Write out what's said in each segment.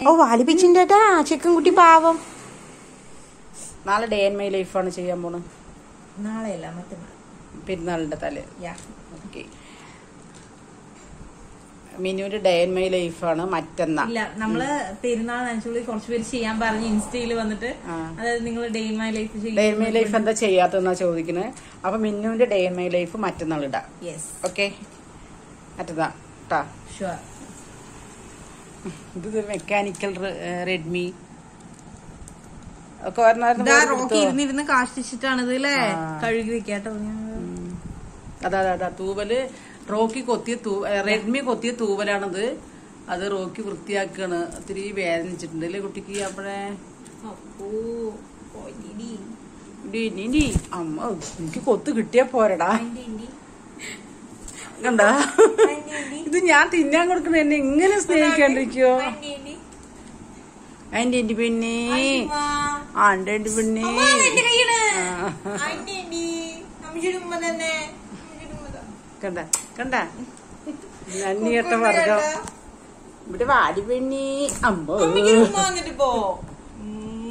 ഓ വാലിപ്പിച്ചിൻ്റെ chicken കുട്ടി പാവം നാളെ ഡേ ആൻഡ് മൈ ലൈഫാണ് ചെയ്യാൻ പോണ് നാളെയല്ല മറ്റന്നാൾ പെരുന്നാളിന്റെ തലേ യാ ഓക്കെ മിനുവിന്റെ ഡേ ആൻഡ് മൈ ലൈഫാണ് മറ്റന്നാ ഇല്ല നമ്മള് പെരുന്നാൾ നനച്ചുള്ളി കുറച്ച് പേര് ചെയ്യാൻ പറഞ്ഞ് ഇൻസ്റ്റയിൽ വന്നിട്ട് ആ. അതായത് നിങ്ങൾ day in my life day and my life എന്താ ചെയ്യാത്തെന്നാ ചോദിക്കുന്നത് അപ്പൊ മിന്നുവിന്റെ ഡേ ആൻഡ് മൈ ലൈഫ് മറ്റന്നാൾ ഇടാം യെസ് ഓക്കെ മറ്റന്നാ ട്ടാ ഷുവർ ഇത് മെക്കാനിക്കൽ റെഡ്മി ഒക്കെ ഒരെണ്ണം ഇതാ വേറെ റോക്കി എടുത്തോ? ഇരുന്നിരുന്ന് കാഷ്ടിച്ചിട്ടാണിത് അല്ലേ ആ. കഴുകി വെക്കാട്ടോ അതാ അതാ, അതാ തൂവല് റോക്കി കൊത്തിയ തൂ റെഡ്മി കൊത്തിയ തൂവലാണിത് അത് റോക്കി വൃത്തിയാക്കാണ് ഒത്തിരി വേദനിച്ചിട്ടുണ്ട് അല്ലേ കുട്ടിക്ക് അപ്പോഴേ അപ്പോ പോയിടി. ഡി, നീ, ഡി. അമ്മ എനിക്ക് കൊത്ത് കിട്ടിയാ പോരടാ ആന്റി, ആന്റി. കണ്ട ആന്റി, ആന്റി. ഇത് ഞാൻ തിന്നാൻ കൊടുക്കണ എന്നെ ഇങ്ങനെ സ്നേഹിക്കാണ്ടിരിക്കോ ആന്റി, ആന്റി. അതിന്റെ എന്റെ പിന്നെ അമ്മ. ആണ്ട് എന്റെ പിന്നെ അമ്മ, എന്റെ കയ്യില്. ആ. Aunty, aunty. അമ്മച്ചിയുടെ ഉമ്മ തന്നെ. അമ്മച്ചിയുടെ ഉമ്മ ദാ. കണ്ട കണ്ട നന്ദി കേട്ട വർഗം ഇവിടെ വാടി പെണ്ണി അമ്മ അമ്മച്ചിയുടെ ഉമ്മ വന്നിട്ട് പോ ഉമ്മ.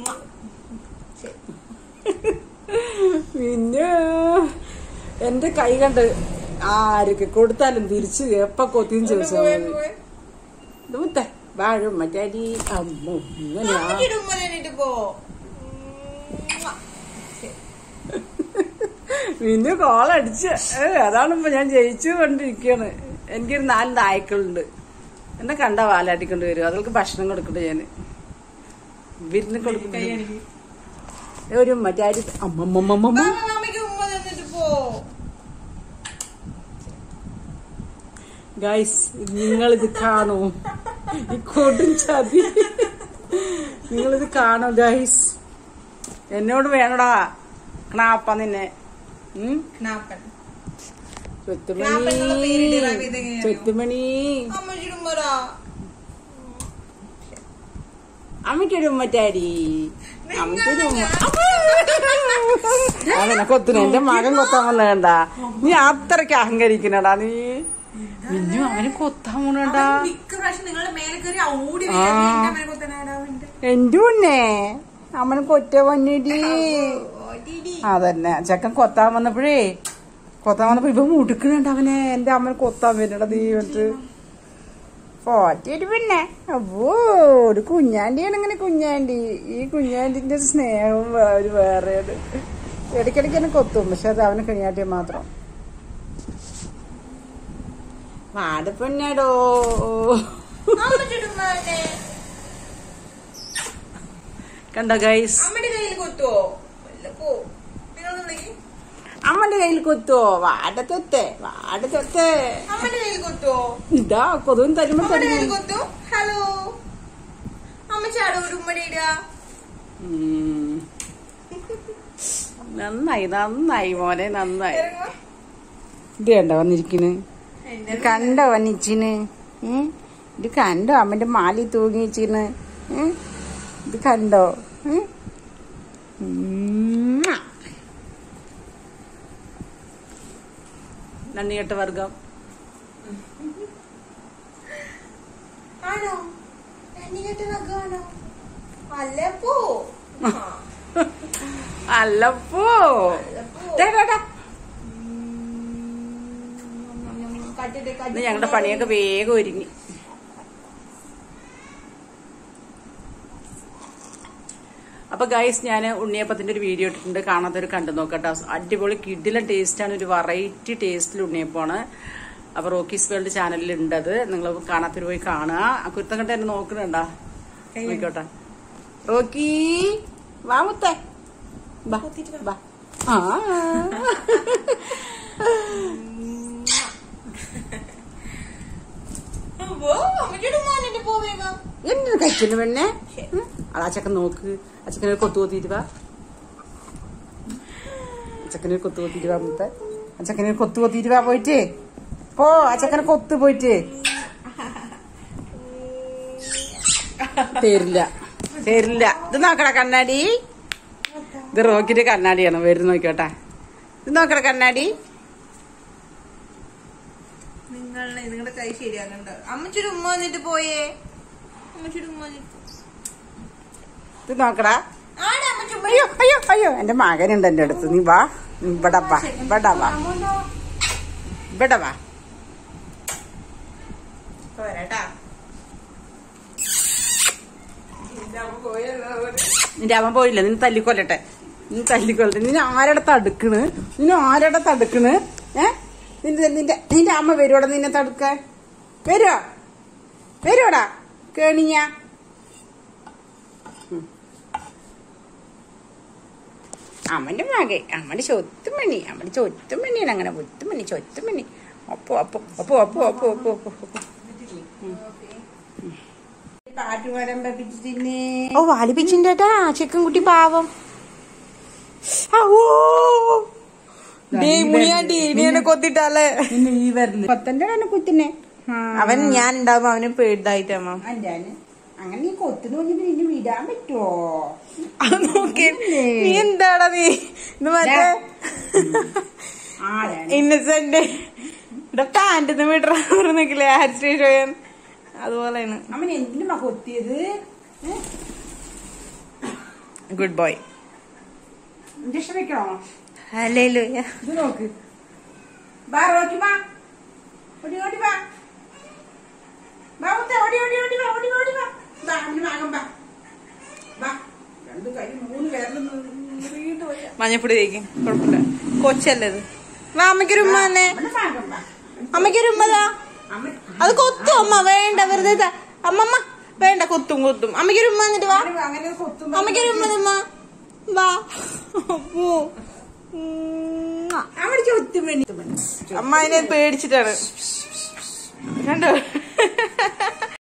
പിന്നെ എന്റെ കൈ കണ്ട് ആരൊക്കെ കൊടുത്താലും തിരിച്ച് എപ്പ കൊത്തിയും ചോദിച്ചാൽ പോയെ, മതി പോയെ. ദൂത്തെ വാഴും മറ്റാരി അമ്മ ഇങ്ങനെയാ അമ്മച്ചിയുടെ ഉമ്മ തന്നിട്ട് പോ ഉമ്മ. പിന്നെ കോളടിച്ച് ഏ, അതാണ് ഇപ്പൊ ഞാൻ ജയിച്ചു കൊണ്ടിരിക്കാണ് എനിക്കൊരു നാല് നായ്ക്കളുണ്ട് എന്നെ കണ്ട വാലാട്ടിക്കൊണ്ട് വരും അതുകൾക്ക് ഭക്ഷണം കൊടുക്കണ്ട ഞാന് വിരുന്ന് കൊടുക്കുന്നു ഒരു മറ്റാരി അമ്മമ്മമ്മമ്മ അമ്മ, അമ്മയ്ക്ക് ഉമ്മ തന്നിട്ട് പോ ഗൈസ് നിങ്ങളിത് കാണൂ ഈ കൊടും ചതി നിങ്ങളിത് കാണൂ ഗൈസ് എന്നോട് വേണടാ ക്ണാപ്പ നിന്നെ ഉം? ക്നാപ്പൻ ചൊത്തുമണി ക്ണാപ്പൻ എന്നുള്ള പേര് derive ചെയ്ത് എങ്ങനെയാ അറിയോ? ചൊത്തുമണി അമ്മച്ചിയുടെ ഉമ്മരാ അമ്മയ്ക്കൊരു ഉമ്മറ്റാരി അമ്മയ്ക്കൊരു ഉമ്മ അവനെ കൊത്തുന്നു എന്റെ മകൻ കൊത്താൻ വന്ന കണ്ട നീ അത്രയ്ക്ക് അഹങ്കരിക്കണടാ നീ മിന്നു അവന് കൊത്താൻ പോണണ്ടാ മിക്ക പ്രാവശ്യം നിങ്ങളുടെ മേലെ കയറി ഓടി ആ. എന്റെ ഉണ്ണേ അവന് കൊറ്റ വന്നിടി അതന്നെ ചെക്കൻ കൊത്താൻ വന്നപ്പോഴേ കൊത്താൻ വന്നപ്പോ ഇപ്പൊ മുടുക്കണുണ്ട് അവനെ എന്റെ അമ്മൻ കൊത്താൻ വരുന്നട നീ വന്നിട്ട് പോറ്റിട്ട് പിന്നെ അപ്പോ ഒരു കുഞ്ഞാണ്ടിയാണ് ഇങ്ങനെ കുഞ്ഞാണ്ടി ഈ കുഞ്ഞാണ്ടിന്റെ സ്നേഹവും വേ- ഒരു വേറെയാണ് ഇടയ്ക്കിടയ്ക്ക് എന്നെ കൊത്തും പക്ഷെ അത് അവന് കുഞ്ഞാട്ടിയെ മാത്രം വാടപ്പെണ്ണേടോ അമ്മച്ചിയുടെ ഉമ്മ തന്നെ കണ്ട ഗൈസ് അമ്മയുടെ കയ്യിൽ കൊത്തുവോ വല്ല പോ നിങ്ങളൊന്ന് വിളിക്ക് അമ്മന്റെ കയ്യിൽ കൊത്തുവോ വാടത്തൊത്തെ വാടത്തൊത്തെ അമ്മയുടെ കയ്യിൽ കൊത്തുവോ ഇതാ കൊതുവിന് തരുമ്പോ അമ്മയുടെ കയ്യിൽ തരുന്നു കൊത്തു ഹലോ അമ്മച്ചാടോ ഒരു ഉമ്മടി ഇടുക ഉം. നന്നായി നന്നായി മോനെ നന്നായി ഇറങ്ങോ ഇത് കണ്ടോ വന്നിരിക്കണ് എന്റെ ഇത് കണ്ടോ വന്നിച്ചിന് ഉം? ഇത് കണ്ടോ അമ്മന്റെ മാലി തൂങ്ങി വെച്ചിന് ഉം? ഇത് കണ്ടോ ഉം? ഉമ്മ. നന്ദി കേട്ട വർഗം ആണോ എന്നെ കെട്ടി നഗാണോ അല്ല പോ അല്ലപ്പോ ദേ, ദേ, ദേ. കട്ടിട്ട് ഇന്ന് ഞങ്ങളുടെ പണിയൊക്കെ വേഗം ഒരുങ്ങി അപ്പൊ ഗൈസ് ഞാൻ ഉണ്ണിയപ്പത്തിന്റെ ഒരു വീഡിയോ ഇട്ടിട്ടുണ്ട് കാണാത്തൊരു കണ്ടു നോക്കട്ടോ അടിപൊളി കിഡിലെ ടേസ്റ്റാണ് ഒരു വെറൈറ്റി ടേസ്റ്റിൽ ഉണ്ണിയപ്പമാണ് അപ്പൊ റോക്കീസ് വേൾഡ് ചാനലിൽ ഉണ്ട് അത് നിങ്ങൾ കാണാത്തൊരു പോയി കാണുക ആ കുരുത്തം കണ്ട് എന്നെ നോക്കണുണ്ടാ നോക്കോട്ടെ റോക്കി വാ മുത്തേ ബാ ബാ ആ അമ്മച്ചിയുടെ ഉമ്മ വന്നിട്ട് പോ വേഗം എന്നെ കഴിച്ചിട്ട് പെണ്ണെ ഉം. അത് ആ ചെക്കൻ നോക്ക് ആ ചെക്കനെ കൊത്തു കൊത്തിയിട്ട് വാ ആ ചെക്കനെ കൊത്തു കൊത്തിയിട്ട് വാ മുത്ത ആ ചെക്കനെ കൊത്തു കൊത്തിയിട്ട് വാ പോയിട്ട് പോ ആ ചെക്കനെ കൊത്ത് പോയിട്ട് തരില്ല തരില്ല ഇത് നോക്കട കണ്ണാടി ഇത് റോക്കിന്റെ കണ്ണാടിയാണ് വരുന്ന നോക്കിയോട്ടെ ഇത് നോക്കട കണ്ണാടി നിങ്ങളുടെ നിങ്ങളുടെ കൈ ശരിയാക്കണ്ട അമ്മച്ചിയുടെ ഉമ്മ വന്നിട്ട് പോയേ അമ്മച്ചിയുടെ ഉമ്മ ഇത് നോക്കടാ ആടെ അമ്മച്ചി ഉമ്മ അയ്യോ അയ്യോ അയ്യോ എന്റെ മകനുണ്ട് എന്റെ അടുത്ത് നീ വാ നീ ഇവിടെ വാ ഇവിടെ വാ ഇവിടെ വാ പോരാട്ടാ നിന്റെ അവൻ പോയില്ല നിന്നെ തല്ലിക്കൊല്ലട്ടെ നീ തല്ലിക്കൊല്ലട്ടെ നിന്നെ ആരുടെ തടുക്കണ് നിന്നെ ആരുടെ തടുക്കണ് ഏ നിന്റെ നിന്റെ നിന്റെ അമ്മ വരുവോടെ നിന്നെ തടുക്കാൻ വരുവോ വരുവോടാ കേണിയ അമ്മന്റെ മകൻ അമ്മന്റെ ചൊത്തുമണി അമ്മന്റെ ചൊത്തുമണിയാണ് അങ്ങനെ ഒത്തുമണി ചൊത്തുമണി ഒപ്പോ ഒപ്പോ ഒപ്പോ ഒപ്പോ ഒപ്പോ ഒപ്പോ ഒപ്പോ ഒപ്പോ പാട്ടുപാടാൻ പറ്റിച്ചിന്നെ ഓ വാലിപ്പിച്ചിണ്ടാ ചെക്കൻ കുട്ടി പാവം മുനിയാണ്ടി കൊത്തിട്ടാലേ നിന്നെ ഈ വരല് കൊത്തന്റെ കുത്തിനെ അവൻ ഞാൻ ഉണ്ടാവുമ്പോ അവന് പേടിതായിട്ടമ്മ അഞ്ചാന് അങ്ങനെ നീ കൊത്തിന് കഴിഞ്ഞിട്ട് നിന്നെ വിടാൻ പറ്റുമോ അത് നോക്കി നീ എന്താടാ നീ ഇത് മറ്റേ ആരാണ് ഇന്നസെന്റ് ഇവിടെ പാന്റ് മീറ്റർ നിക്കില്ലേ ഹെയർ സ്റ്റേഷ് ചെയ്യാൻ അതുപോലെയാണ് അവൻ എന്തിനുമാ കൊത്തിയത് ഗുഡ് ബോയ് ഇഞ്ചക്ഷൻ വെക്കണോ അല്ലേ ഇത് നോക്ക് ബാ റോക്കി ബാ ഓടി ഓടി ബാ ബാ മുത്തേ, ഓടി ഓടി ഓടി ബാ ഓടി ഓടി ബാ ബാ അവന് വാങ്ങാൻ ബാ ബാ രണ്ട് കൈ മൂന്ന് പേരിലും നീണ്ടു പോയ മഞ്ഞപ്പൊടി തേക്കും കുഴപ്പമില്ല കൊച്ചല്ലേ ഇത് വാ അമ്മയ്ക്കൊരു ഉമ്മ തന്നെ അവന് വാങ്ങാൻ ബാ അമ്മയ്ക്കൊരു ഉമ്മതാ അവൻ അത് കൊത്തും അമ്മ വേണ്ട വെറുതെ ഇതാ. അമ്മമ്മ വേണ്ട കൊത്തും കൊത്തും അമ്മയ്ക്കൊരു ഉമ്മ എന്നിട്ട് വാ അവന് അങ്ങനെ കൊത്തും അമ്മയ്ക്കൊരു ഉമ്മ ഉമ്മ വാ അപ്പോ ഉമ്മ. അവിടെ ചൊത്തും വേണ്ടി അമ്മ അതിനെ പേടിച്ചിട്ടാണ് കണ്ടോ